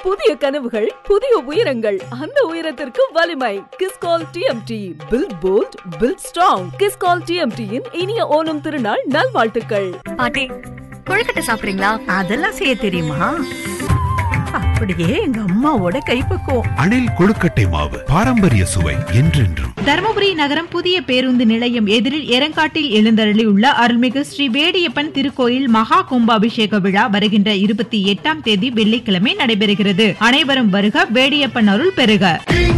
புதிய கனவுகள் புதிய உயரங்கள் அந்த உயரத்திற்கு வலிமை Kiscol TMT build bold build strong Kiscol டிஎம்டியின் இனிய ஓணம் திருநாள் நல்வாழ்த்துக்கள் பாட்டி கொழுக்கட்டை சாப்பிடுறீங்களா அதெல்லாம் செய்ய தெரியுமா அப்படியே எங்க அம்மாவோட கைப்பக்குவம் அணில் கொழுக்கட்டை மாவு பாரம்பரிய சுவை என்றென்றும் தருமபுரி நகரம் புதிய பேருந்து நிலையம் எதிரில் எரங்காட்டில் எழுந்தருளியுள்ள அருள்மிகு ஸ்ரீ வேடியப்பன் திருக்கோயில் மகா கும்பாபிஷேக விழா வருகின்ற இருபத்தி எட்டாம் தேதி வெள்ளிக்கிழமை நடைபெறுகிறது அனைவரும் வருக வேடியப்பன் அருள் பெறுக